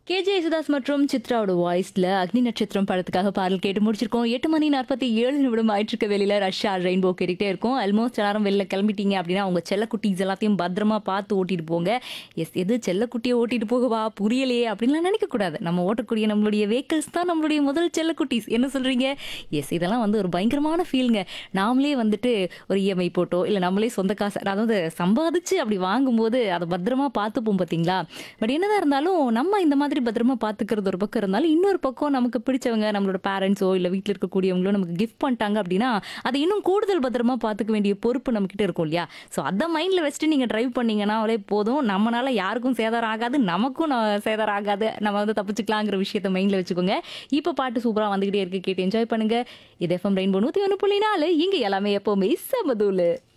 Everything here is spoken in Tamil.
கேஜே யேசுதாஸ் மற்றும் சித்ராவோட வாய்ஸ்ல அக்னி நட்சத்திரம் படத்துக்காக பாடல் கேட்டு முடிச்சிருக்கோம் எட்டு மணி நாற்பத்தி ஏழு நிமிடம் ஆயிட்டு வெளியில ரஷ்யா ரெயின்போ கேட்டுட்டே இருக்கும் ஆல்மோஸ்ட் எல்லாரும் வெளில கிளம்பிட்டீங்க அப்படின்னா உங்க செல்லக்குட்டீஸ் எல்லாத்தையும் பத்திரமா பார்த்து ஓட்டிட்டு போங்க எஸ் எது செல்லக்குட்டியை ஓட்டிட்டு போகவா புரியலையே அப்படின்லாம் நினைக்க கூடாது நம்ம ஓட்டக்கூடிய நம்மளுடைய வெஹிக்கிள்ஸ் தான் நம்மளுடைய முதல் செல்லக்குட்டீஸ் என்ன சொல்றீங்க எஸ் இதெல்லாம் வந்து ஒரு பயங்கரமான ஃபீலுங்க நாமளே வந்துட்டு ஒரு இஎம்ஐ போட்டோ இல்லை நம்மளே சொந்த காசு அதாவது சம்பாதிச்சு அப்படி வாங்கும்போது அதை பத்திரமா பார்த்துப்போம் பார்த்தீங்களா பட் என்னதான் இருந்தாலும் நம்ம இந்த மாதிரி பத்திரமா பார்த்துக்கிறது ஒரு பக்கம் இருந்தாலும் இன்னொரு பக்கம் நமக்கு பிடிச்சவங்க நம்மளோட பேரண்ட்ஸோ இல்லை வீட்டில் இருக்கக்கூடியவங்களோ நமக்கு கிஃப்ட் பண்ணிட்டாங்க அப்படின்னா அதை இன்னும் கூடுதல் பத்திரமா பார்த்துக்க வேண்டிய பொறுப்பு நம்மக்கிட்ட இருக்கும் இல்லையா ஸோ அதை மைண்டில் வச்சுட்டு நீங்கள் டிரைவ் பண்ணீங்கன்னா அவளே போதும் நம்மளால யாருக்கும் சேதாரம் ஆகாது நமக்கும் ந- சேதாரம் ஆகாது நம்ம வந்து தப்பிச்சுக்கலாங்கிற விஷயத்த மைண்டில் வச்சுக்கோங்க இப்போ பாட்டு சூப்பராக வந்துக்கிட்டே இருக்கு கேட்டு என்ஜாய் பண்ணுங்க இது எஃப்எம் ரெயின்போ நூற்றி ஒன்று புள்ளி நாலு இங்கே எல்லாமே எப்போவுமே சமதூலு